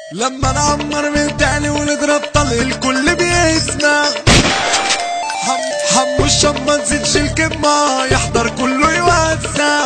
لما نعمر من تاني ونضرب طلق الكل بيسمع حم حمو الشام ما تزيدش الكمة يحضر كله يوزع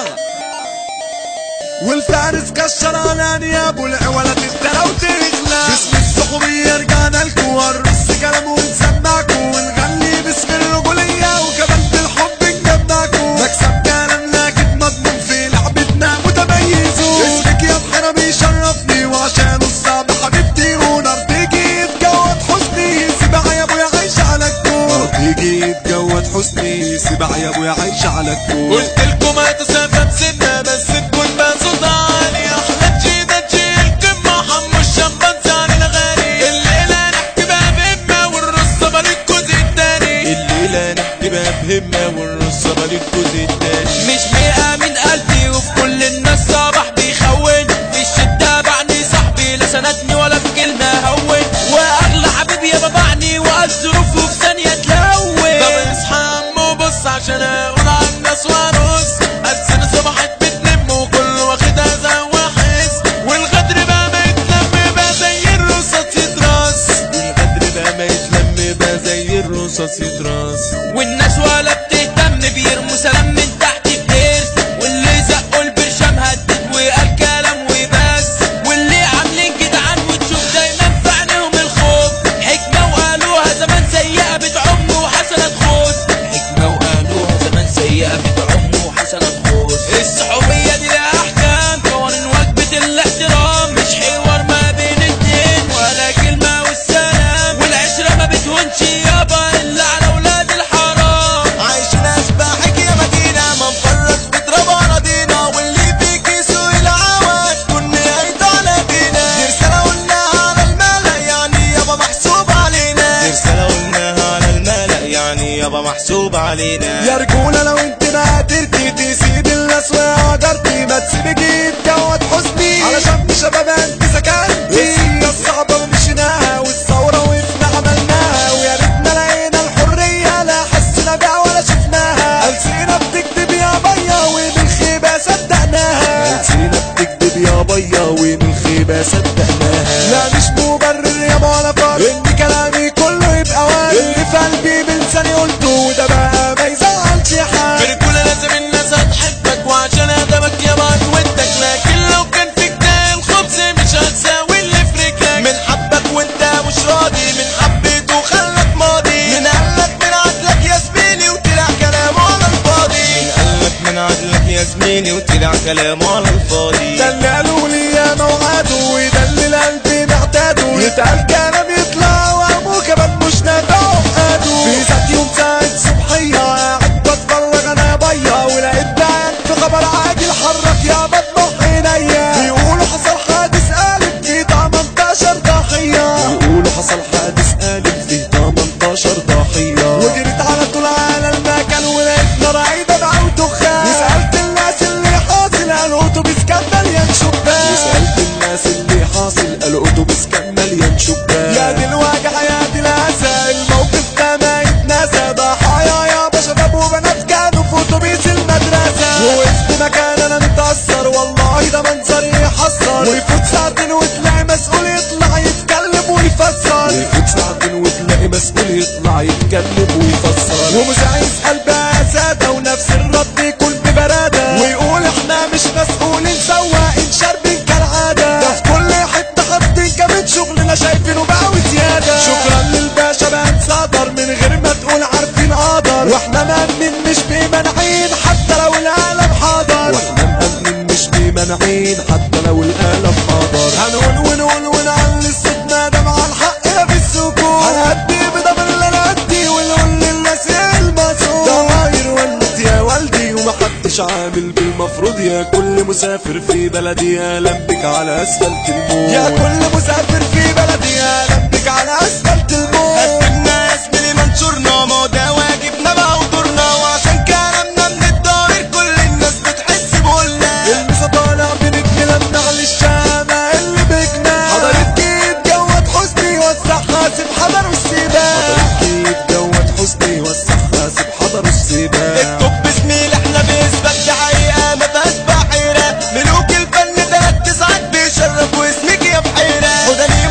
والفارس كشر على انيابه العوالة تترى وتغلى باسم الصحوبية رجعنا لكم ونرص كلام ونسمعكم ونغني باسم الرجولية وكمان بالحب نجمعكم مكسب كلام لكن مضمون في لعبتنا متميزون اسمك يا بحيرة بيشرفني وعشان الصعب حبيبتي ونار تيجي يتجوز حسني سبع يا ابويا عايش على الكون تيجي يتجوز حسني سبع يا ابويا عايش على الكون قلت لكم هتسافر سنة بس تكون بصوت عالي احلى تجي تجي القمة حمو الشمبان ثاني الغالي الليلة نحكي بها بهمة والرصة مالك التاني الليلة نحكي بها بهمة والرصة مالك التاني مش مئة من قلبي وفي كل الناس صباح بيخون في الشدة بعني صاحبي لا سندني ولا بكلمة هون واغلى حبيبي يا بابعني وقال ظروفه في ثانية تلون طب اصحى عمو بص عشان اقول على الناس وارص السنة صبحت بتلم وكل واخدها زي وحس والغدر بقى ما يتلم بقى زي الرصاص يتراس والغدر بقى ما يتلم بقى زي الرصاص يتراس والناس ولا بتهتم بيرموا سلام من تحت الدير واللي زقوا البرشام هدد وقال كلام وبس واللي عاملين جدعان وتشوف دايما في عينيهم الخوف حكمة وقالوها زمان سيئة بتعم وحسنة تخوف حكمة وقالوها زمان سيئة بتعم وحسنة تخوف الصحوبية دي لها أحكام قوانين وجبة الاحترام مش حوار ما بين اتنين ولا كلمة والسلام والعشرة ما بتهونش يابا إلا على ولاد الحرام عايشين اشباحك يا مدينة ما نفرط بتراب اراضينا واللي فيك يسوق العواش كن قايد على دينا دي رسالة قلناها على الملأ يعني يابا محسوب علينا دي رسالة قلناها على الملأ يعني يابا محسوب علينا يا رجولة لو انت ما قدرتي تسيب الناس وقدرتي ما تسيبك يتجوز حسني علشان في شباب انت سكنتي السكة الصعبة ومشيناها والثورة وقفنا عملناها ويا ريتنا لقينا الحرية لا حسنا بيها ولا شفناها ألسينا بتكتب يا بيا ومن خيبة صدقناها ألسينا بتكتب يا بيا ومن خيبة صدقناها لا مش مبرر يا ولا فرق ان كلامي كله يبقى وارد اللي في قلبي بلساني قلته وده بقى ما يزعلش حد برجولة لازم الناس هتحبك وعشان ادمك يا بعض ودك لكن لو كان فيك ده الخبز مش هتساوي اللي في رجلك من حبك وانت مش راضي من حبيته خلك ماضي من قالك من عدلك يا زميلي وطلع كلامه على الفاضي من قالك من عدلك يا زميلي وطلع كلامه على الفاضي ده اللي قالوا لي يا موعده وده اللي القلب معتاده يتقال كلام يطلع وهمه كمان مش نافع وقاده في ذات يوم ساعة صبحية قاعد بتفرج انا يا بيا ولقيت بيان في خبر عاجل حرك يا مطمح عينيا بيقولوا حصل حادث قالب في 18 ضحية بيقولوا حصل حادث قالب في 18 ضحية وجريت على طول على المكان ولقيت نار عايدة مع دخان وسألت الناس اللي حاصل قالوا اتوبيس كان مليان شبان وسألت الناس اللي حاصل قالوا اتوبيس كان مليان شبان يا دي الوجع يا دي الأسى الموقف ده ما يتنسى ضحايا يا شباب وبنات كانوا في اتوبيس المدرسة ووقفت مكان انا متأثر والله ده منظر يحسر ويفوت ساعتين وتلاقي مسؤول يطلع يتكلم ويفسر ويفوت ساعتين وتلاقي مسؤول يطلع يتكلم ويفسر ومذيع يسأل بقى سادة ونفس الرد يكون ببرادة ويقول احنا مش مسؤولين سواقين شاربين كالعادة ده في كل حتة حاطين كمان شغلنا شايفينه بقى وزيادة شكرا للباشا بقى صدر من غير ما تقول عارفين قدر واحنا مأمنين مش بمنعين حتى لو القلم حاضر واحنا مأمنين مش بمنعين حتى لو القلم حاضر هنقول ونقول ونعلي صوتنا ده مع الحق يا في السكون هنأدي بضمن اللي انا ادي ونقول للناس المسؤول ضماير ولت يا والدي ومحدش عامل بالمفروض يا كل مسافر في بلدي يا لبك على اسفلت الموت يا كل مسافر في بلدي يا لبك على اسفلت الموت قدمنا يا زميلي منشورنا ما هو ده واجبنا بقى ودورنا وعشان كلامنا من الضمير كل الناس بتحس بقولنا المسا طالع بنجم لما على الشامة اللي بجنا حضرت جيت جواد حسني وسع حاسب حضر السباق حضرت جيت جواد حسني وسع حاسب حضر السباق التوب زميل احنا بنثبت دي حقيقة ما فيهاش بحيرة ملوك الفن تلات تسعات بيشرف واسمك يا بحيرة وده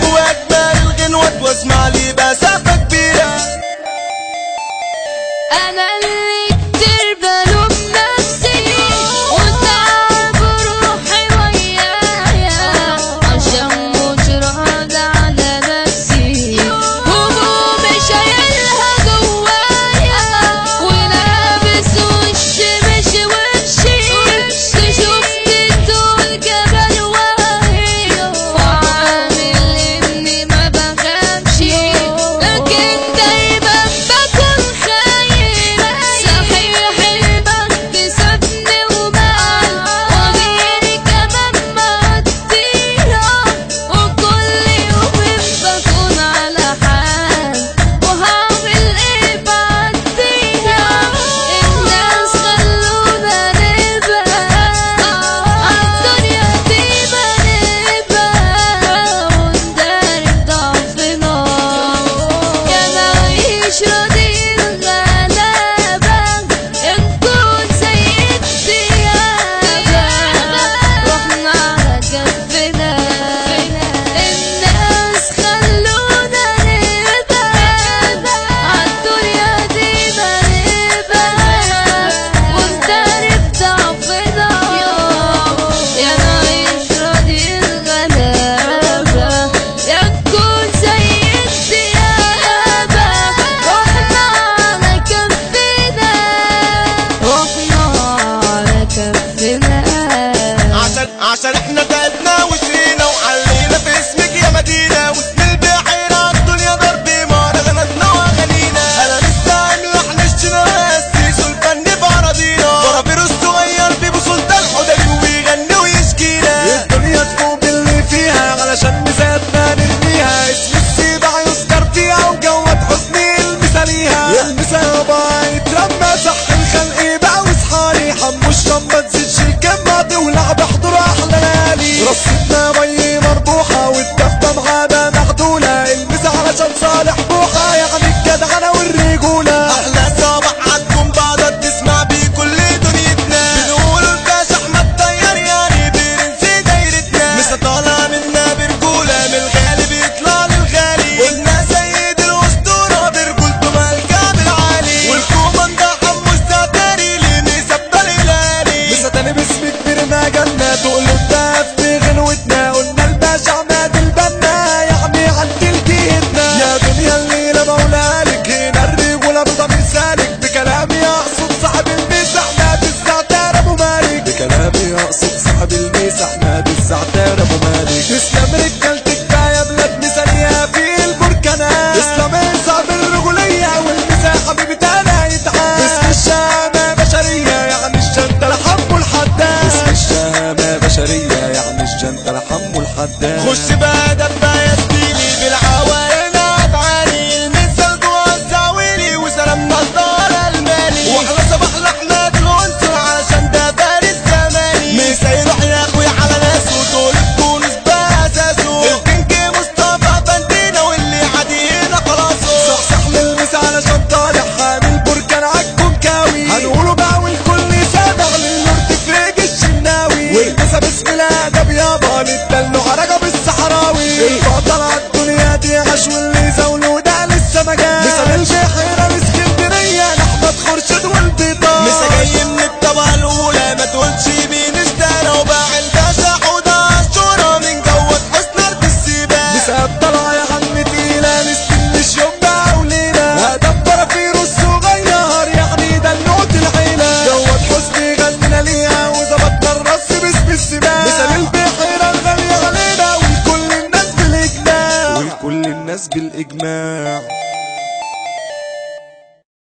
حمو الحداد خش بقى دبا يا زميلي بالعوائل افعالي المثل جوه الزاويلي وسلامنا الدار المالي واحنا صباح الاحمد العنصر عشان ده فارس زماني مش هيروح يا اخوي على ناسه دول تونس باساسه الكينج مصطفى بندينا واللي عادينا خلاصه صحصح للمس على شطارح حامل بركان عالكم كاوي هنقوله بقى والكل سامع للورد فريج الشناوي والمسا باسم الادب يابا للدلوع رجب الصحراوي البطل عالدنيا دي عاش واللي زاوله ده لسه ما جاش مثال البحيرة الاسكندرية احمد خورشيد والبيضاء لسه جاي من الطبقة الأولى ما تقولش مين اشترى وباع الباشا حوضة عاشورة من جوه حسن أرض السباق مسا طلع يا عم تقيلة نستنى اليوم بقى وليلة هدبر في الصغير يعني ده النوت العيلة جواد حسني غنينا ليها وظبطنا الرص باسم السباق مثال البحيرة الغالية علينا ولكل الناس بالإجماع ولكل الناس بالإجماع